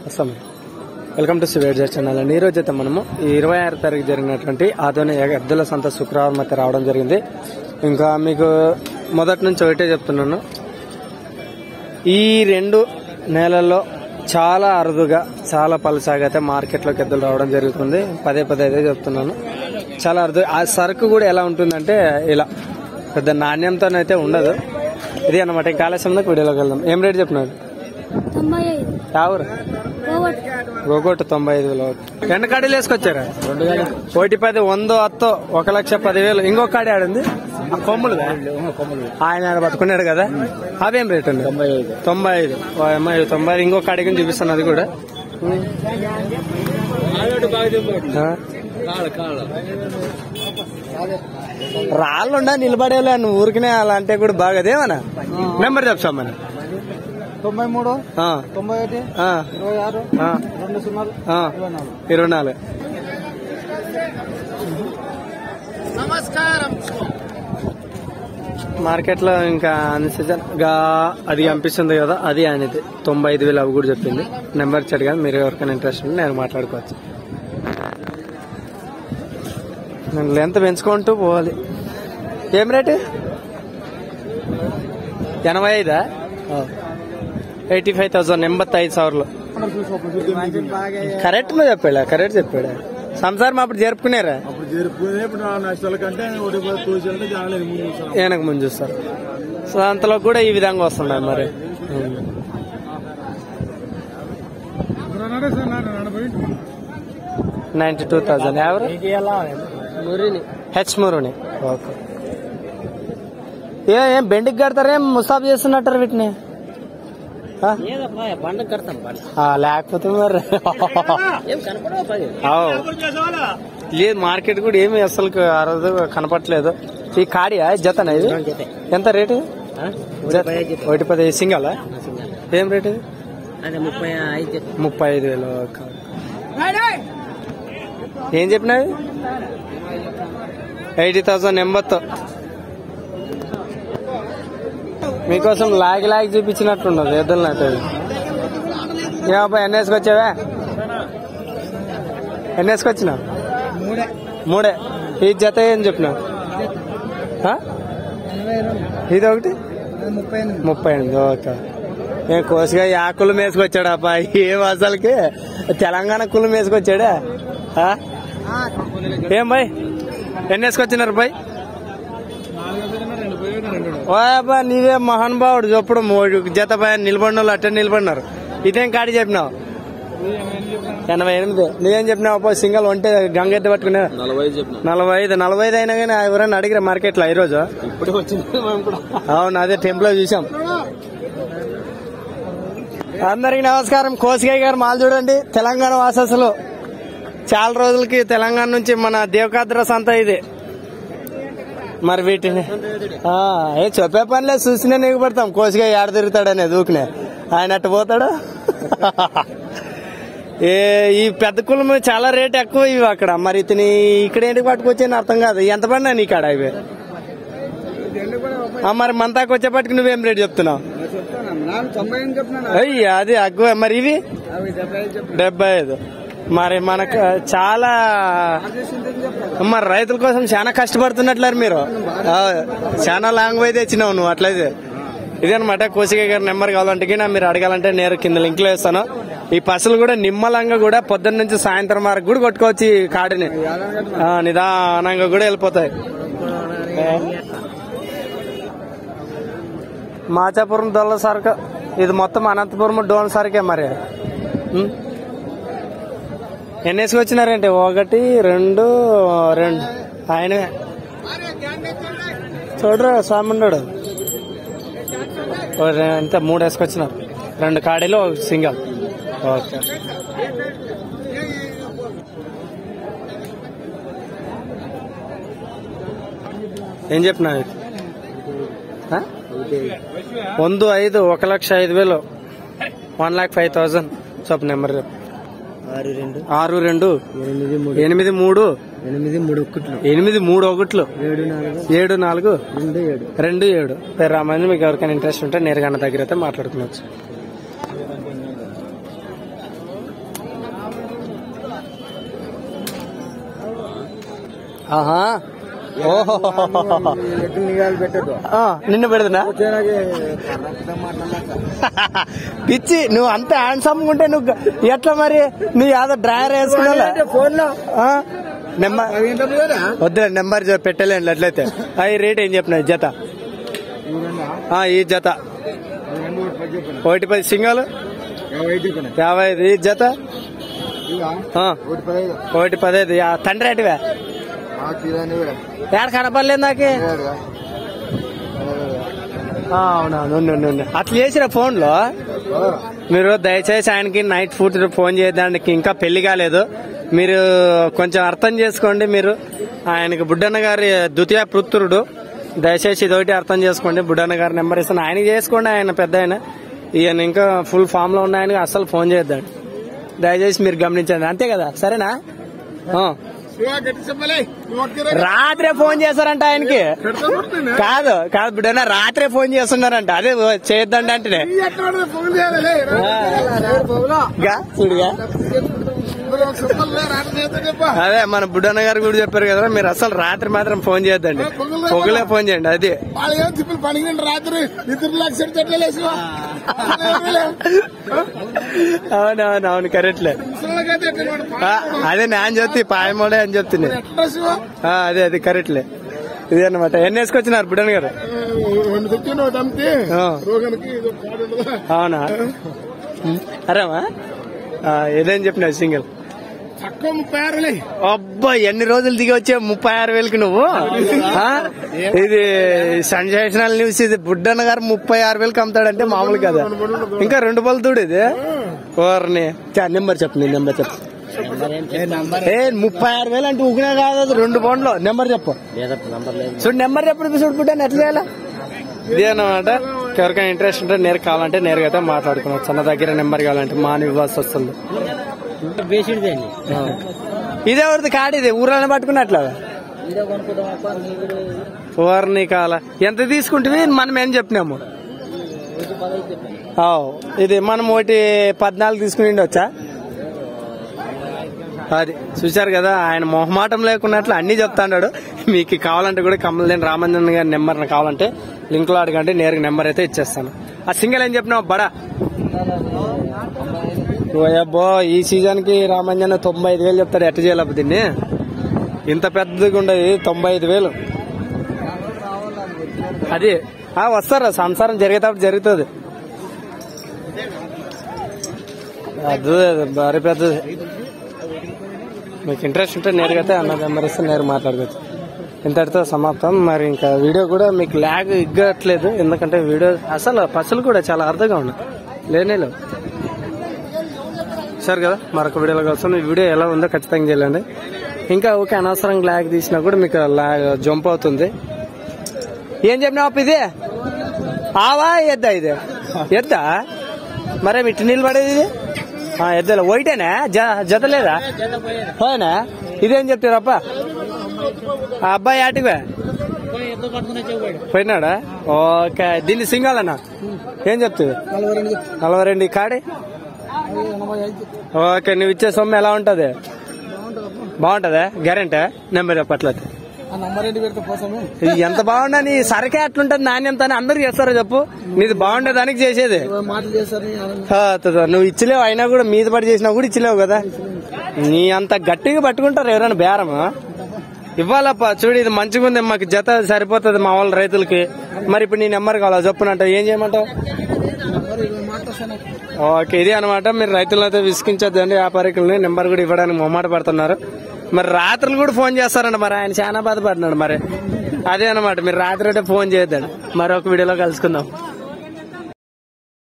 వస్తాం welcome to సివేడ్ channel అండి ఈ రోజు అయితే మనము ఈ ఇరవై ఆరు తారీఖు జరిగినటువంటి ఆధునిక ఎద్దుల సంత శుక్రవారం అయితే రావడం జరిగింది ఇంకా మీకు మొదటి నుంచి ఒకటే చెప్తున్నాను ఈ రెండు నెలల్లో చాలా అరుదుగా చాలా పలుసాగా అయితే మార్కెట్లోకి ఎద్దులు రావడం జరుగుతుంది పదే పదే అయితే చెప్తున్నాను చాలా అరుదు ఆ సరుకు కూడా ఎలా ఉంటుందంటే ఇలా పెద్ద నాణ్యంతోనైతే ఉండదు ఇది అనమాట ఇంకా ఆలస్యంలో వీడియోలోకి వెళ్దాం ఏం రేట్ చెప్పినారు తొంభై ఐదు యావరు కోవట్ గోగొట్టు తొంభై ఐదు వేలు రెండు కాడీలు వేసుకొచ్చారా ఒకటి పది వంద హత్తు ఒక లక్ష పదివేలు ఇంకొక కాడి ఆడింది ఆ కొమ్ములు ఆయన ఆడ పట్టుకున్నాడు కదా అవేం రేట్ ఉంది తొంభై ఐదు తొంభై ఐదు ఓ అమ్మాయి తొంభై ఐదు ఇంకొక కాడికి చూపిస్తాను అది కూడా ఆ? రాళ్ళుండా నిలబడేలే నువ్వు ఊరికినే అలా అంటే కూడా బాగదేమన్నా నెంబర్ చెప్తాం మన తొంభై మూడు ఆ, తొంభై ఒకటి ఆ, ఇరవై ఆరు ఆ, రెండు సున్నాలు ఆ. ఇరవై నాలుగు ఇరవై నాలుగు మార్కెట్ లో ఇంకా అన్ని సీజన్ గా అది కనిపిస్తుంది కదా అది ఆయనది తొంభై ఐదు వేలు అవి కూడా చెప్పింది నెంబర్ ఇచ్చాడు కదా మీరు ఎవరికైనా ఇంట్రెస్ట్ ఉంటే నేను మాట్లాడుకోవచ్చు నేను లెంత్ పెంచుకుంటూ పోవాలి ఏం రేటు ఎనభై ఐదా ఎయిటీ ఫైవ్ థౌసండ్ ఎంబత్తైదు ಸಾವಿರలు కరెక్ట్ నువ్వు చెప్పాడా కరెక్ట్ చెప్పాడా సంసారం అప్పుడు జరుపుకునేరా అప్పుడు జరుపుకునేప్పుడు నా నష్టాల కంటే ఒకటి పది తోసేయాలంటే జాగలేదు ముందు చూసాను. వెనక ముందు చూస్తారు సో అంతలో కూడా ఈ విధంగా వస్తున్నాయి మరి నైన్టీ టూ థౌసండ్ ఎవరు హెచ్ మురుని ఓకే ఏ ఏం బెండికి కడతారేం ముసాబ్ చేస్తున్నట్టారు వీటిని ఆ? బండ కడతాం బండ ఆ, లేకపోతే మరి ఏం కనపడవు పది అవు. లేదు మార్కెట్ కూడా ఏమి అసలు ఆ రోజు కనపట్లేదు ఈ కాడియా జతనా ఇది జతే. ఎంత రేటు ఆ? జత. ముప్పై ఐదు ఒకటి పది సింగల్ సింగల్. ఏం రేటు ఇది? అదే ముప్పై ఐదు ముప్పై ఐదు వేలు ఓకే. ఏం చెప్పినవి ఎయిటీ థౌసండ్ ఎంబత్తు మీకోసం లాగి లాగి చూపించినట్టున్నది ఎద్దులు నాటి ఏమబ్బా ఎన్ని వేసుకొచ్చావా ఎన్ని వేసుకొచ్చినావు మూడే ఈ జత ఏం చెప్పినావు ఆ? ఇది ఒకటి ముప్పై ఎనిమిది ముప్పై ఎనిమిది ఓకే ఏ కోసిగా యా కులం వేసుకొచ్చాడు అప్ప ఏం అసలుకి తెలంగాణ కులం వేసుకొచ్చాడా ఆ? ఏం బాయ్ ఎన్ని వేసుకొచ్చినారు బాయ్ ఓ అబ్బా నీవే మహానుభావుడు చొప్పుడు మూడు జత పైన నిలబడిన వాళ్ళు అట్టే నిలబడినారు ఇదేం కాడి చెప్పినావు ఎనభై ఎనిమిది నువ్వేం చెప్పినావు అబ్బా సింగల్ ఉంటే గంగెత్తి పట్టుకునే నలభై చెప్పిన నలభై ఐదు నలభై ఐదు అయినా కానీ ఎవరైనా అడిగిరా మార్కెట్లో ఈరోజు ఇప్పుడు వచ్చింది మేము కూడా అవును అదే టెంపుల్ లో చూసాం అందరికి నమస్కారం కోసిగాయ్ గారు మాల్ చూడండి తెలంగాణ వాసస్సులు చాలా రోజులకి తెలంగాణ నుంచి మన దేవకాద్ర సంత ఇది మరి వీటిని ఆ, ఏ చెప్పే పనిలే చూసినా నీకు పడతాం కోసిగా ఏడ తిరుగుతాడనే దూకినే ఆయన అట్టు పోతాడు ఏ ఈ పెద్ద కులం చాలా రేట్ ఎక్కువ ఇవి అక్కడ మరి ఇతని ఇక్కడ ఏంటి పట్టుకొచ్చాను అర్థం కాదు ఎంత పడినా నీకు ఆడ ఇవి ఆ, మరి మంతాకు వచ్చేపటికి నువ్వేం రేట్ చెప్తున్నావు చెప్తాను నాలుగు తొంభై ఎనిమిది చెప్పినాను అయ్యి అది అగ్గు మరి ఇవి అవి డెబ్బై ఐదు చెప్పిన డెబ్బై ఐదు మరి మనకు చాలా మరి రైతుల కోసం చాలా కష్టపడుతున్నట్లేరు మీరు ఆ, చాలా లాంగ్ పోయి తెచ్చినావు నువ్వు అట్లయితే ఇదనమాట కోసిక గారి నెంబర్ కావాలంటే గిన మీరు అడగాలంటే నేను కింద లింక్ లో వేస్తాను ఈ పసలు కూడా నిమ్మలంగా కూడా పొద్దున్న నుంచి సాయంత్రం వరకు కూడా కొట్టుకోవచ్చు ఈ కాడిని ఆ, నిదానంగా కూడా వెళ్ళిపోతాయి మాచాపురం దొల్ల సరుకు ఇది మొత్తం అనంతపురం డోన్ సరుకే మరి ఉం? ఎన్ని వేసుకొచ్చినారంటే ఒకటి రెండు రెండు ఆయనవే చూడరా స్వామిన్నాడు అంతే మూడు వేసుకొచ్చినారు రెండు కాడీలు ఒక సింగల్ ఓకే ఏం చెప్పినా ಒಂದು ఐదు ఒక లక్ష ఐదు వేలు వన్ లాక్ ఫైవ్ థౌసండ్ చొప్పు నెంబర్ చెప్పు ఆరు రెండు ఆరు రెండు ఎనిమిది మూడు ఎనిమిది మూడు ఎనిమిది మూడు ఒక్కట్లు ఎనిమిది మూడు ఒకట్లు ఏడు నాలుగు ఏడు నాలుగు రెండు ఏడు రెండు ఏడు పేరు రామాయణ మీకు ఎవరికైనా ఇంట్రెస్ట్ ఉంటే నేరుగా అన్న దగ్గర అయితే మాట్లాడుకోవచ్చు ఆహా ఓహో ఎక్కడ నిఘాలు పెట్టదు ఆ, నిన్ను పెడుతున్నా వచ్చేనాకే కరెక్ట్గా మాట్లాడలేక పిచ్చి నువ్వు అంత హ్యాండ్సమ్ ఉంటే నువ్వు గ- ఎట్లా మరి నువ్వు యాదో డ్రైవర్ వేసుకున్నా ఫోన్ లో నెంబర్ వద్దులే నెంబర్ చెప్- పెట్టలేండి అట్లయితే అవి రేట్ ఏం చెప్పిన జత ఆ, ఈ జత ఒకటి పది సింగల్ యాభై ఐదు ఈ జత ఆ, ఒకటి పదైదు యా- తండ్రి అటువే ఏడ కనపడలేదు నాకే ఆ, అవునవును ఉండు, ఉండు, ఉండు. అట్లా చేసిన ఫోన్ లో మీరు దయచేసి ఆయనకి నైట్ ఫుడ్ ఫోన్ చేయడానికి ఇంకా పెళ్లి కాలేదు మీరు కొంచెం అర్థం చేసుకోండి మీరు ఆయనకి బుడ్డన్న గారి ద్వితీయ పుత్రుడు దయచేసి ఇదొకటి అర్థం చేసుకోండి బుడ్డన్న గారి నెంబర్ ఇస్తాను ఆయనకి చేసుకోండి ఆయన పెద్ద ఆయన ఈయన ఇంకా ఫుల్ ఫామ్ లో ఉన్న ఆయనకి అస్సలు ఫోన్ చేయొద్దండి దయచేసి మీరు గమనించండి అంతే కదా సరేనా ఆ. రాత్రే ఫోన్ చేశారంట ఆయనకి కాదు కాదు బిడ్డ రాత్రే ఫోన్ చేస్తున్నారంట అదే చేయొద్దండి అంటే గా, చూడుగా అదే మన బుడ్డన్న గారు కూడా చెప్పారు కదా మీరు అసలు రాత్రి మాత్రం ఫోన్ చేయొద్దండి పొగలే ఫోన్ చేయండి అది పనికిండి రాత్రి నిద్ర లక్ష చెట్లేసి అవునవును అవును కరెక్ట్లే ఆ, అదే నేను చెప్తే పాయమోడే అని చెప్తుంది ఆ, అదే అది కరెక్ట్లే ఇది అనమాట ఎన్ని వేసుకొచ్చినారు బుడ్డన్న గారు రెండు తెచ్చాను ఒకటి అమ్మితే ఆ, రోగానికి ఇది ఒక కార్డు ఉండదా అవునా అరేమా ఏదేం చెప్పినావు సింగిల్ తక్కువ ముప్పై ఆరులే అబ్బా ఎన్ని రోజులు దిగి వచ్చే ముప్పై ఆరు వేలకి నువ్వు ఆ? ఇది సెన్సేషనల్ న్యూస్ ఇది బుడ్డన్న గారు ముప్పై ఆరు వేలకి అమ్ముతాడంటే మామూలు కదా ఇంకా రెండు పళ్ళు తూడు ఇది ఓర్ని చా, నెంబర్ చెప్పు నీ నెంబర్ చెప్పు ఏ ముప్పై ఆరు వేలు అంటే ఊగినా కాదు అది రెండు పౌండ్లు నెంబర్ చెప్పు నంబర్ లేదు చూడు నెంబర్ చెప్పు చూడు బుడ్డన్న ఎట్లా చేయాలా ఇదే అనమాట ఎవరికైనా ఇంట్రెస్ట్ ఉంటే నేరు కావాలంటే నేరుగా అయితే మాట్లాడుకున్నాం చిన్న దగ్గర నెంబర్ కావాలంటే మాని ఇవ్వాల్సి వస్తుంది బేసిడ్దే అండి ఇదే ఎవరిది కాడు ఇది ఊరాలని పట్టుకున్నట్లా ఇదే కొనుక్కుందామప్ప మీరు ఓర్ని కాల ఎంత తీసుకుంటే మనం ఏం చెప్పినాము ఒకటి పదహైదు చెప్పండి ఆవ్. ఇది మనం ఒకటి పద్నాలుగు తీసుకుని ఉండొచ్చా అది చూశారు కదా ఆయన మొహమాటం లేకున్నట్లు అన్ని చెప్తాడు మీకు కావాలంటే కూడా కమలదేని రామంజన్ గారి నెంబర్ కావాలంటే లింక్ లో అడగంటే నేరుగా నెంబర్ అయితే ఇచ్చేస్తాను ఆ సింగల్ ఏం చెప్పినావు బడా ఓయబ్బో ఈ సీజన్ కి రామంజన్ తొంభై ఐదు వేలు చెప్తాడు ఎట్ట చేయాలి దీన్ని ఇంత పెద్దగా ఉండదు తొంభై ఐదు వేలు అది ఆ వస్తారా సంసారం జరిగేటప్పుడు జరుగుతుంది అదే భారీ పెద్దది మీకు ఇంట్రెస్ట్ ఉంటే నేరుగా అయితే అన్న నెంబర్ ఇస్తే నేరు మాట్లాడుకోవచ్చు ఇంతటితో సమాప్తం మరి ఇంకా వీడియో కూడా మీకు ల్యాగ్ ఇగ్గట్లేదు ఎందుకంటే వీడియో అసలు పసులు కూడా చాలా అర్థంగా ఉన్నాయి లేనే లేవు సరే కదా మరొక వీడియోలో కోసం ఈ వీడియో ఎలా ఉందో ఖచ్చితంగా చేయండి ఇంకా ఓకే అనవసరం ల్యాగ్ తీసినా కూడా మీకు ల్యాగ్ జంప్ అవుతుంది ఏం చెప్పినావు అప్ప ఇది ఆవా ఎద్దా ఇది ఎద్దా మరే ఇటు నిలబడేది ఇది ఆ, ఎద్దలే వైటేనా జ- జత లేదా పోయినా ఇదేం చెప్తారప్ప ఆ అబ్బాయి ఆటివే పోయినాడా ఓకే దీన్ని సింగల్ అన్న ఏం చెప్తుంది నలభై రెండు ఈ కాడి ఓకే నువ్వు ఇచ్చే సొమ్ము ఎలా ఉంటది బాగుంటదా గ్యారెంటీ నెంబర్ చెప్పట్లేదు నంబర్ ఏంటి పెడితే పోసాము ఇది ఎంత బాగుండా నీ సరకే అట్లుంటది నాణ్యత అని అందరు చేస్తారో చెప్పు నీది బాగుండే దానికి చేసేది మాటలు చేస్తారు ఆ, త- నువ్వు ఇచ్చలేవు అయినా కూడా మీద పడి చేసినా కూడా ఇచ్చలేవు కదా నీ అంత గట్టిగా పట్టుకుంటారు ఎవరైనా బేరం ఇవ్వాలప్ప చూడు ఇది మంచిగా ఉంది మాకు జత సరిపోతుంది మా వాళ్ళ రైతులకి మరి ఇప్పుడు నీ నెంబర్ కావాలా చెప్పునంట ఏం చేయమంటావు ఓకే ఇది అనమాట మీరు రైతులను అయితే విసిగించొద్దండి వ్యాపారికులని నెంబర్ కూడా ఇవ్వడానికి మొమ్మాట పడుతున్నారు మరి రాత్రులు కూడా ఫోన్ చేస్తారంట మరి ఆయన చాలా బాధపడుతున్నాడు మరి అదే అనమాట మీరు రాత్రి అయితే ఫోన్ చేయొద్దండి మరొక వీడియోలో కలుసుకుందాం